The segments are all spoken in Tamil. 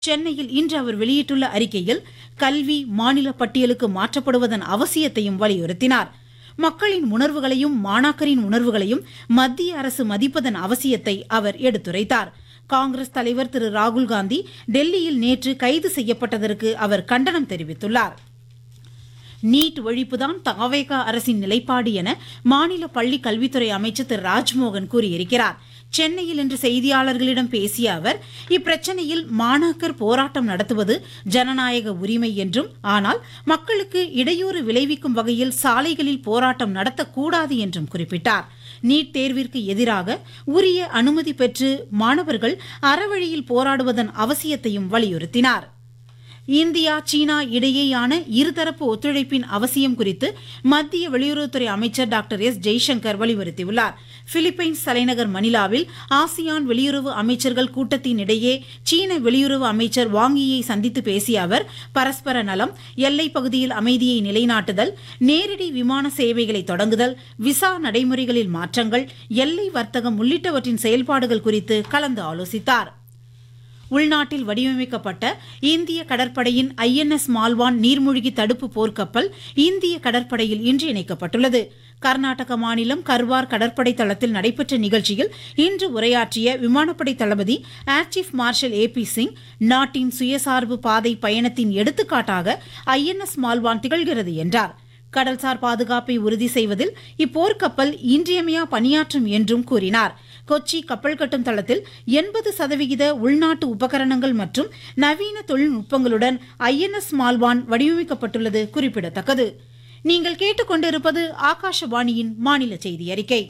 சென்னையில் இன்று அவர் வெளியிட்டுள்ள அறிக்கையில் கல்வி மாநில பட்டியலுக்கு மாற்றப்படுவதன் அவசியத்தையும் வலியுறுத்தினார் மக்களின் உணர்வுகளையும் மாணாக்கரின் உணர்வுகளையும் மத்திய அரசு மதிப்பதன் அவசியத்தை அவர் எடுத்துரைத்தார் காங்கிரஸ் தலைவர் திரு ராகுல் காந்தி டெல்லியில் நேற்று கைது செய்யப்பட்டதற்கு அவர் கண்டனம் தெரிவித்துள்ளார் நீட் ஒழிப்புதான் தாவேகா அரசின் நிலைப்பாடு என மாநில பள்ளி கல்வித்துறை அமைச்சர் திரு ராஜ்மோகன் கூறியிருக்கிறார் சென்னையில் இன்று செய்தியாளர்களிடம் பேசிய அவர் இப்பிரச்சனையில் மாணாக்கர் போராட்டம் நடத்துவது ஜனநாயக உரிமை என்றும் ஆனால் மக்களுக்கு இடையூறு விளைவிக்கும் வகையில் சாலைகளில் போராட்டம் நடத்தக்கூடாது என்றும் குறிப்பிட்டார் நீட் தேர்விற்கு எதிராக உரிய அனுமதி பெற்று மாணவர்கள் அறவழியில் போராடுவதன் அவசியத்தையும் வலியுறுத்தினார் இந்தியா சீனா இடையேயான இருதரப்பு ஒத்துழைப்பின் அவசியம் குறித்து மத்திய வெளியுறவுத்துறை அமைச்சர் டாக்டர் எஸ் ஜெய்சங்கர் வலியுறுத்தியுள்ளார் பிலிப்பைன்ஸ் தலைநகர் மணிலாவில் ஆசியான் வெளியுறவு அமைச்சர்கள் கூட்டத்தின் இடையே சீன வெளியுறவு அமைச்சர் வாங்கியை சந்தித்து பேசிய அவர் பரஸ்பர நலம் எல்லைப் பகுதியில் அமைதியை நிலைநாட்டுதல் நேரடி விமான சேவைகளை தொடங்குதல் விசா நடைமுறைகளில் மாற்றங்கள் எல்லை வர்த்தகம் உள்ளிட்டவற்றின் செயல்பாடுகள் குறித்து கலந்து ஆலோசித்தார் உள்நாட்டில் வடிவமைக்கப்பட்ட இந்திய கடற்படையின் ஐஎன்எஸ் மால்வான் நீர்மூழ்கி தடுப்பு போர்க்கப்பல் இந்திய கடற்படையில் இன்று இணைக்கப்பட்டுள்ளது கர்நாடக மாநிலம் கர்வார் கடற்படை தளத்தில் நடைபெற்ற நிகழ்ச்சியில் இன்று உரையாற்றிய விமானப்படை தளபதி air chief marshal A P Singh நாட்டின் சுயசார்பு பாதை பயணத்தின் எடுத்துக்காட்டாக ஐஎன்எஸ் மால்வான் திகழ்கிறது என்றார் கடல்சார் பாதுகாப்பை உறுதி செய்வதில் இப்போர்க்கப்பல் இன்றியமையா பணியாற்றும் என்றும் கூறினார் கொச்சி கப்பல் கட்டும் தளத்தில் எண்பது சதவிகித உள்நாட்டு உபகரணங்கள் மற்றும் நவீன தொழில்நுட்பங்களுடன் ஐஎன்எஸ் மால்வான் வடிவமைக்கப்பட்டுள்ளது குறிப்பிடத்தக்கது நீங்கள் கேட்டுக்கொண்டிருப்பது ஆகாஷவாணியின் மாநில செய்தி அறிக்கை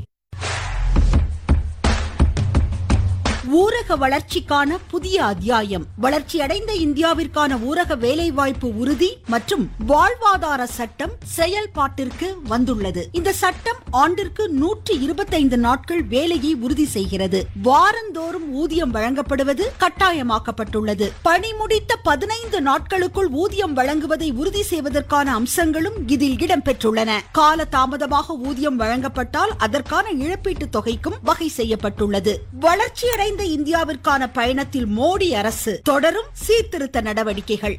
ஊரக வளர்ச்சிக்கான புதிய அத்தியாயம் வளர்ச்சியடைந்த இந்தியாவிற்கான ஊரக வேலைவாய்ப்பு உறுதி மற்றும் வாழ்வாதார சட்டம் செயல்பாட்டிற்கு வந்துள்ளது இந்த சட்டம் ஆண்டிற்கு நூற்றி இருபத்தைந்து நாட்கள் வேலையை உறுதி செய்கிறது வாரந்தோறும் ஊதியம் வழங்கப்படுவது கட்டாயமாக்கப்பட்டுள்ளது பணி முடித்த பதினைந்து நாட்களுக்குள் ஊதியம் வழங்குவதை உறுதி செய்வதற்கான அம்சங்களும் இதில் இடம்பெற்றுள்ளன கால தாமதமாக ஊதியம் வழங்கப்பட்டால் அதற்கான இழப்பீட்டுத் தொகைக்கும் வகை செய்யப்பட்டுள்ளது வளர்ச்சியடைந்த இந்தியாவிற்கான பயணத்தில் மோடி அரசு தொடரும் சீர்திருத்த நடவடிக்கைகள்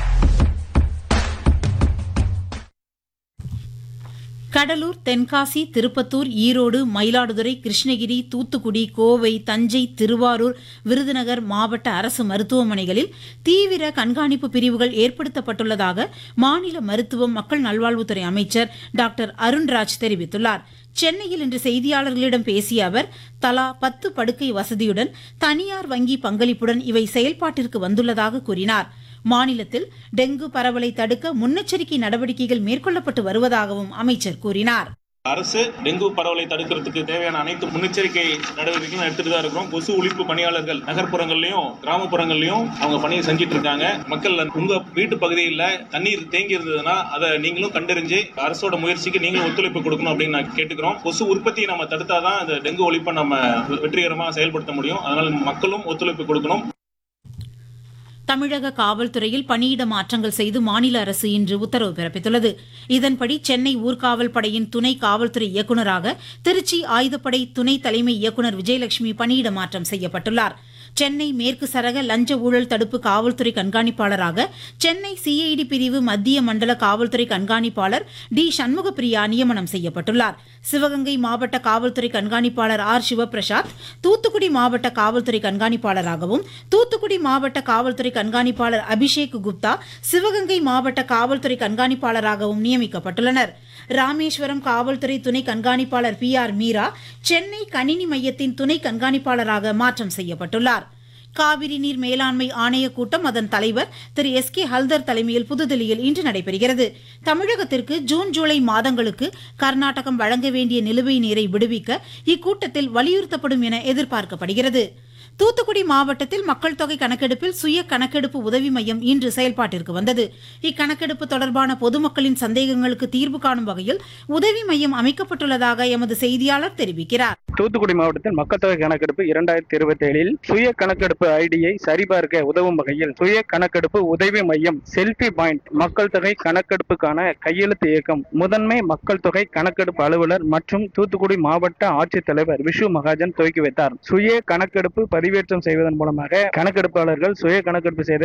கடலூர் தென்காசி திருப்பத்தூர் ஈரோடு மயிலாடுதுறை கிருஷ்ணகிரி தூத்துக்குடி கோவை தஞ்சை திருவாரூர் விருதுநகர் மாவட்ட அரசு மருத்துவமனைகளில் தீவிர கண்காணிப்பு பிரிவுகள் ஏற்படுத்தப்பட்டுள்ளதாக மாநில மருத்துவம் மக்கள் நல்வாழ்வுத்துறை அமைச்சர் டாக்டர் அருண்ராஜ் தெரிவித்துள்ளார் சென்னையில் இன்று செய்தியாளர்களிடம் பேசிய அவர் தலா பத்து படுக்கை வசதியுடன் தனியார் வங்கி பங்களிப்புடன் இவை செயல்பாட்டிற்கு வந்துள்ளதாக கூறினார் மாநிலத்தில் டெங்கு பரவலை தடுக்க முன்னெச்சரிக்கை நடவடிக்கைகள் மேற்கொள்ளப்பட்டு வருவதாகவும் அமைச்சர் கூறினார் அரசு டெங்கு பரவலை தடுக்கிறதுக்கு தேவையான அனைத்து முன்னெச்சரிக்கை நடவடிக்கைகளும் எடுத்துட்டு தான் இருக்கிறோம் கொசு ஒழிப்பு பணியாளர்கள் நகர்ப்புறங்கள்லயும் கிராமப்புறங்கள்லயும் அவங்க பணியை செஞ்சுட்டு இருக்காங்க மக்கள் உங்க வீட்டு பகுதியில் தண்ணீர் தேங்கி இருந்ததுன்னா அதை நீங்களும் கண்டறிஞ்சு அரசோட முயற்சிக்கு நீங்களும் ஒத்துழைப்பு கொடுக்கணும் அப்படின்னு நான் கேட்டுக்கிறோம் கொசு உற்பத்தியை நம்ம தடுத்தாதான் இந்த டெங்கு ஒழிப்பை நம்ம வெற்றிகரமாக செயல்படுத்த முடியும் அதனால மக்களும் ஒத்துழைப்பு கொடுக்கணும் தமிழக காவல்துறையில் பணியிட மாற்றங்கள் செய்து மாநில அரசு இன்று உத்தரவு பிறப்பித்துள்ளது இதன்படி சென்னை ஊர்காவல் படையின் துணை காவல்துறை இயக்குநராக திருச்சி ஆயுதப்படை துணை தலைமை இயக்குநர் விஜயலட்சுமி பணியிட மாற்றம் செய்யப்பட்டுள்ளார் சென்னை மேற்கு சரக லஞ்ச ஊழல் தடுப்பு காவல்துறை கண்காணிப்பாளராக சென்னை சிஐடி பிரிவு மத்திய மண்டல காவல்துறை கண்காணிப்பாளர் டி சண்முகப்பிரியா நியமனம் செய்யப்பட்டுள்ளார் சிவகங்கை மாவட்ட காவல்துறை கண்காணிப்பாளர் ஆர் சிவபிரசாத் தூத்துக்குடி மாவட்ட காவல்துறை கண்காணிப்பாளராகவும் தூத்துக்குடி மாவட்ட காவல்துறை கண்காணிப்பாளர் அபிஷேக் குப்தா சிவகங்கை மாவட்ட காவல்துறை கண்காணிப்பாளராகவும் நியமிக்கப்பட்டுள்ளனர் ராமேஸ்வரம் காவல்துறை துணை கண்காணிப்பாளர் பி ஆர் மீரா சென்னை கணினி மையத்தின் துணை கண்காணிப்பாளராக மாற்றம் செய்யப்பட்டுள்ளார் காவிரி நீர் மேலாண்மை ஆணைய கூட்டம் அதன் தலைவர் திரு எஸ் கே ஹல்தர் தலைமையில் புதுதில்லியில் இன்று நடைபெறுகிறது தமிழகத்திற்கு ஜூன் ஜூலை மாதங்களுக்கு கர்நாடகம் வழங்க வேண்டிய நிலுவை நீரை விடுவிக்க இக்கூட்டத்தில் வலியுறுத்தப்படும் என எதிர்பார்க்கப்படுகிறது தூத்துக்குடி மாவட்டத்தில் மக்கள் தொகை கணக்கெடுப்பில் சுய கணக்கெடுப்பு உதவி மையம் இன்று செயல்பாட்டிற்கு வந்தது இக்கணக்கெடுப்பு தொடர்பான பொதுமக்களின் சந்தேகங்களுக்கு தீர்வு காணும் வகையில் உதவி மையம் அமைக்கப்பட்டுள்ளதாக எமது செய்தியாளர் தெரிவிக்கிறார் தூத்துக்குடி மாவட்டத்தில் மக்கள் தொகை கணக்கெடுப்பு இரண்டாயிரத்தி இருபத்தி ஏழில் சுய கணக்கெடுப்பு ஐடியை சரிபார்க்க உதவும் வகையில் சுய கணக்கெடுப்பு உதவி மையம் செல்ஃபி பாயிண்ட் மக்கள் தொகை கணக்கெடுப்புக்கான கையெழுத்து இயக்கம் முதன்மை மக்கள் தொகை கணக்கெடுப்பு அலுவலர் மற்றும் தூத்துக்குடி மாவட்ட ஆட்சித்தலைவர் விஷு மகாஜன் துவக்கி வைத்தார் சுய கணக்கெடுப்பு பதிவேற்றம் செய்வதன் மூலமாக கணக்கெடுப்பாளர்கள் சுய கணக்கெடுப்பு செய்த